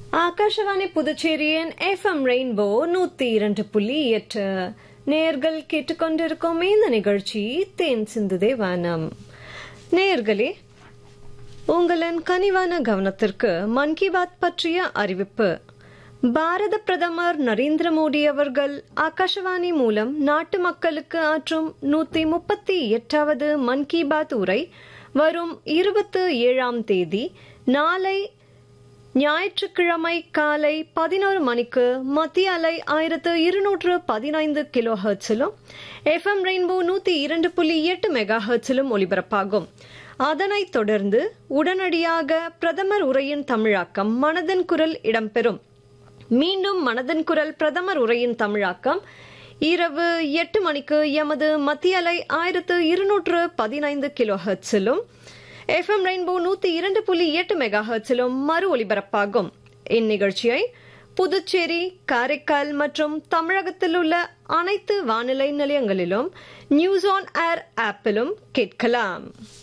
ஆகாஷவாணி புதுச்சேரியின் FM rainbow நூத்தி இரண்டு புள்ளி எட்டு நேர்கள் கேட்டுக்கொண்டிருக்கும் இந்த நிகழ்ச்சி தேன் சிந்துதே வானம் நேர்களே உங்களின் கனிவான கவனத்திற்கு மன் கி பாத் பற்றிய அறிவிப்பு பாரத பிரதமர் நரேந்திர மோடி அவர்கள் ஆகாஷவாணி மூலம் நாட்டு மக்களுக்கு ஆற்றும் நூத்தி முப்பத்தி எட்டாவது மன் கி பாத் உரை வரும் இருபத்தி ஏழாம் தேதி நாளை ஞாயிற்றுக்கிழமை காலை பதினோரு மணிக்கு மத்திய அலை ஆயிரத்து இருநூற்று பதினைந்து கிலோ ஹர்ட்ஸிலும் எஃப்எம் ரெயின்போ நூத்தி இரண்டு புள்ளி எட்டு மெகா ஹர்ட்ஸிலும் ஒலிபரப்பாகும் அதனைத் தொடர்ந்து உடனடியாக பிரதமர் உரையின் தமிழாக்கம் மனதன் குரல் இடம்பெறும் மீண்டும் மனதன் குரல் பிரதமர் உரையின் தமிழாக்கம் இரவு எட்டு மணிக்கு எமது மத்திய அலை ஆயிரத்து இருநூற்று பதினைந்து கிலோ ஹர்ட்ஸிலும் எஃப்எம் ரெயின்போ நூத்தி இரண்டு புள்ளி எட்டு மெகா ஹர்ட்ஸிலும் மறு ஒலிபரப்பாகும் இந்நிகழ்ச்சியை புதுச்சேரி காரைக்கால் மற்றும் தமிழகத்தில் உள்ள அனைத்து வானிலை நிலையங்களிலும் நியூஸ் ஆன் ஏர் ஆப்பிலும் கேட்கலாம்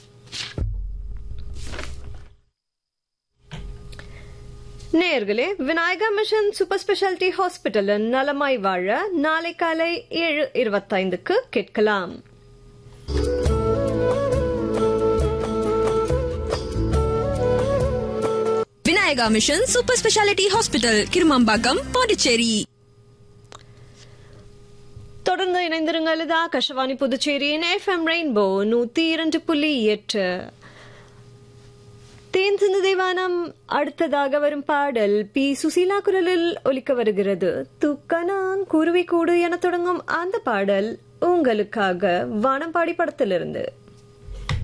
நேர்களே விநாயகா மிஷன் சூப்பர் ஸ்பெஷாலிட்டி ஹாஸ்பிட்டலின் நலமாய் வாழ நாளை காலை ஏழு இருபத்தைந்துக்கு கேட்கலாம் Vinayaka mission super speciality hospital Kirumampakkam Pondicherry தொடர்ந்து இணைந்திருங்கள் இது ஆகாஷவாணி புதுச்சேரியின் எஃப்எம் ரெயின்போ நூத்தி இரண்டு புள்ளி எட்டு தேன் சிந்து தேவானம் அடுத்ததாக வரும் பாடல் பி சுசீலா குரலில் ஒலிக்க வருகிறது துக்கனாங் குருவி கூடு என தொடங்கும் அந்த பாடல் உங்களுக்காக வானம்பாடி படத்திலிருந்து